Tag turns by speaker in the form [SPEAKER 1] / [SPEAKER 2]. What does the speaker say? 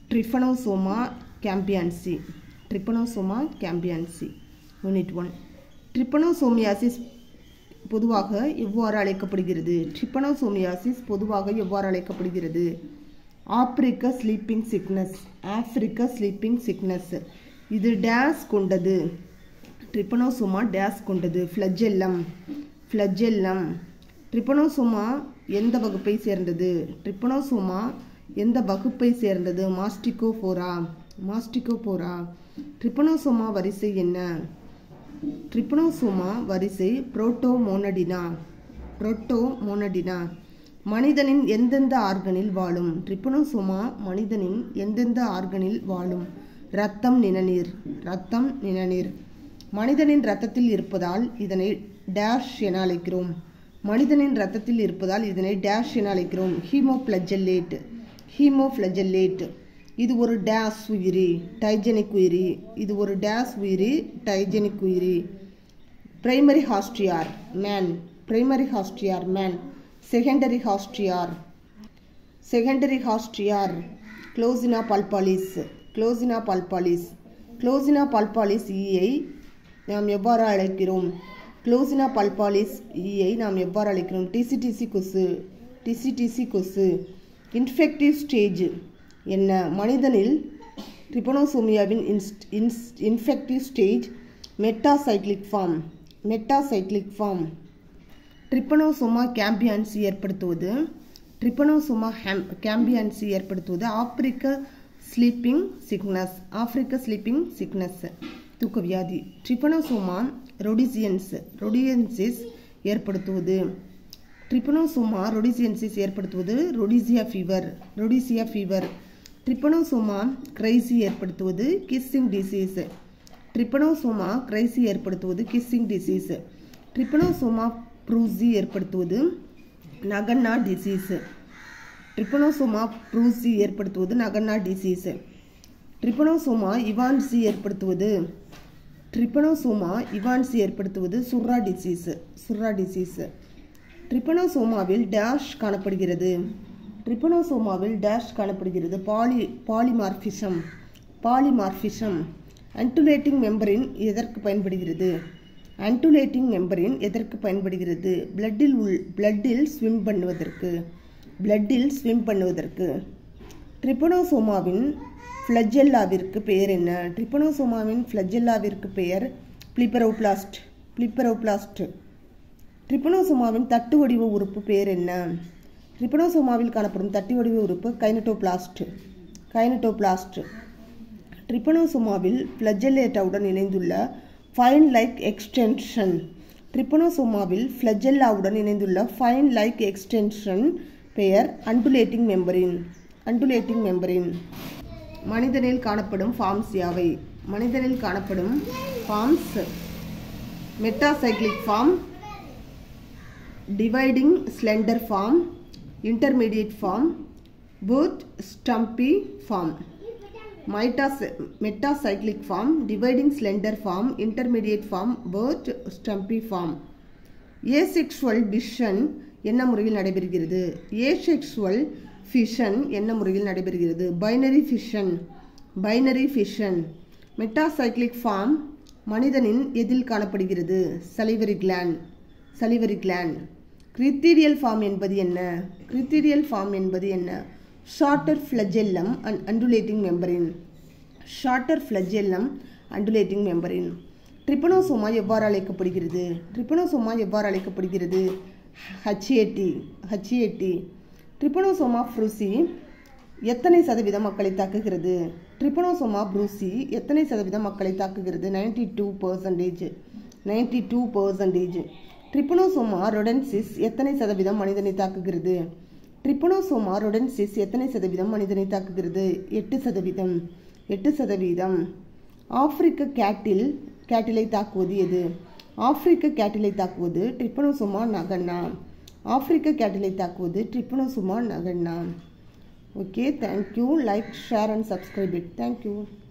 [SPEAKER 1] ட்ரிஃபனோசோமா gambiense trypanosoma gambiense unit one trypanosomiasis பொதுவாக எவ்வாறு அழைக்கப்படுகிறது ட்ரிப்பனோசோமியாசிஸ் பொதுவாக எவ்வாறு அழைக்கப்படுகிறது ஆப்பிரிக்க ஸ்லீப்பிங் சிக்னஸ் ஆப்பிரிக்க ஸ்லீப்பிங் சிக்னஸ் இது டேஸ் கொண்டது ட்ரிப்பனோசோமா டேஸ் கொண்டது ஃப்ளஜெல்லம் ஃப்ளஜெல்லம் ட்ரிப்பனோசோமா எந்த வகுப்பை சேர்ந்தது ட்ரிப்பனோசோமா எந்த வகுப்பை சேர்ந்தது மாஸ்டிகோபோரா மாஸ்டிகோபோரா ட்ரிப்பனோசோமா வரிசை என்ன ட்ரிப்பனோசோமா வரிசை புரோட்டோமோனடினா புரோட்டோமோனடினா மனிதனின் எந்தெந்த ஆர்கனில் வாழும் ட்ரிப்பனோசோமா மனிதனின் எந்தெந்த ஆர்கனில் வாழும் இரத்தம் நிணநீர் இரத்தம் நிணநீர் மனிதனின் இரத்தத்தில் இருப்பதால் இதனை டேஷ் என அழைக்கிறோம் மனிதனின் இரத்தத்தில் இருப்பதால் இதனை டேஷ் என அழைக்கிறோம் ஹீமோப்ளஜல்லேட் ஹீமோஃப்ளஜல்லேட் இது ஒரு டேஸ் உயிரி டைஜெனிக் உயிரி இது ஒரு டேஸ் உயிரி டைஜெனிக் உயிரி பிரைமரி ஹாஸ்டியார் மேன் பிரைமரி ஹாஸ்டியார் மேன் செகண்டரி ஹாஸ்டியார் செகண்டரி ஹாஸ்டியார் glossina palpalis glossina palpalis glossina palpalis ஈயை நாம் எவ்வாறு அழைக்கிறோம் க்ளோசினா பல்பாலிஸ் ஈயை நாம் எவ்வாறு அழைக்கிறோம் டிசிடிசி கொசு டிசிடிசி கொசு இன்ஃபெக்டிவ் ஸ்டேஜ் என்ன மனிதனில் ட்ரிபனோசோமியாவின் இன்ஸ்ட் இன்ஸ் infective stage metacyclic form metacyclic form trypanosoma gambiense ஏற்படுத்துவது ட்ரிப்பனோசோமா ஹேம் கேம்பியான்சி ஏற்படுத்துவது ஆப்பிரிக்க ஸ்லீப்பிங் சிக்னஸ் ஆப்பிரிக்க ஸ்லீப்பிங் சிக்னஸ் தூக்கவியாதி ட்ரிப்பனோசோமா ரொடிசியன்ஸ் ரொடியன்சிஸ் ஏற்படுத்துவது ட்ரிப்பனோசோமா ரொடிசியன்சிஸ் ஏற்படுத்துவது Rhodesia fever Rhodesia fever trypanosoma cruzi ஏற்படுத்துவது கிஸ்ஸிங் டிசீஸ் ட்ரிப்பனோசோமா கிரைசி ஏற்படுத்துவது கிஸ்ஸிங் டிசீஸ் ட்ரிப்பனோசோமா ப்ரூசி ஏற்படுத்துவது நகன்னா டிசீஸ் ட்ரிப்பனோசோமா ப்ரூசி ஏற்படுத்துவது நகன்னா டிசீஸ் ட்ரிப்பனோசோமா இவான்சி ஏற்படுத்துவது trypanosoma evansi ஏற்படுத்துவது surra disease surra disease ட்ரிப்பனோசோமாவில் டேஷ் காணப்படுகிறது ட்ரிப்பனோசோமாவில் டேஷ் காணப்படுகிறது poly polymorphism polymorphism undulating membrane எதற்கு பயன்படுகிறது அன்டுலேட்டிங் மெம்பரின் எதற்கு பயன்படுகிறது பிளட்டில் உள் பிளட்டில் ஸ்விம் பண்ணுவதற்கு பிளட்டில் ஸ்விம் பண்ணுவதற்கு ட்ரிப்பனோசோமாவின் ஃப்ளஜெல்லாவிற்கு பெயர் என்ன ட்ரிப்பனோசோமாவின் ஃப்ளஜெல்லாவிற்கு பெயர் பிளிப்பரோபிளாஸ்ட் பிளிப்பரோபிளாஸ்ட் ட்ரிப்பனோசோமாவின் தட்டு வடிவ உறுப்பு பெயர் என்ன ட்ரிப்பனோசோமாவில் காணப்படும் தட்டு வடிவ உறுப்பு கைனட்டோபிளாஸ்ட் கைனட்டோபிளாஸ்ட் ட்ரிப்பனோசோமாவில் ஃப்ளஜெல்லேட்டாவுடன் இணைந்துள்ள ஃபைன் லைக் எக்ஸ்டென்ஷன் ட்ரிப்பனோசோமாவில் ஃப்ளஜெல்லாவுடன் இணைந்துள்ள ஃபைன் லைக் எக்ஸ்டென்ஷன் பெயர் அண்டுலேட்டிங் மெம்பரின் அண்டுலேட்டிங் மெம்பரின் மனிதனில் காணப்படும் ஃபார்ம்ஸ் யாவை மனிதனில் காணப்படும் forms metacyclic form dividing slender form intermediate form broad stumpy form மைட்டாஸ் metacyclic form dividing slender form intermediate form broad stumpy form asexual fission என்ன முறையில் நடைபெறுகிறது ஏசெக்ஷுவல் ஃபிஷன் என்ன முறையில் நடைபெறுகிறது binary fission binary fission metacyclic form மனிதனின் எதில் காணப்படுகிறது salivary gland salivary gland crithidial form என்பது என்ன கிரித்தீரியல் ஃபார்ம் என்பது என்ன shorter flagellum and undulating membrane shorter flagellum undulating membrane trypanosoma எவ்வாறு அழைக்கப்படுகிறது ட்ரிப்பனோசோமா எவ்வாறு அழைக்கப்படுகிறது ஹச்ஏடி ஹச்ஏடி ட்ரிப்பனோசோமா ஃப்ரூசி எத்தனை சதவீதம் மக்களை தாக்குகிறது ட்ரிப்பனோசோமா ப்ரூசி எத்தனை சதவீதம் மக்களை தாக்குகிறது ninety two percentage ninety two percentage trypanosoma rhodesiense எத்தனை சதவீதம் மனிதனை தாக்குகிறது ட்ரிப்பனோசோமா ரொடன்சிஸ் எத்தனை சதவீதம் மனிதனை தாக்குகிறது எட்டு சதவீதம் எட்டு சதவீதம் ஆப்பிரிக்க கேட்டில் கேட்டிலை தாக்குவது எது ஆப்பிரிக்க கேட்டிலை தாக்குவது ட்ரிப்பனோசோமா நகன்னா ஆப்பிரிக்க கேட்டிலை தாக்குவது trypanosoma nagana okay thank you like share and subscribe it thank you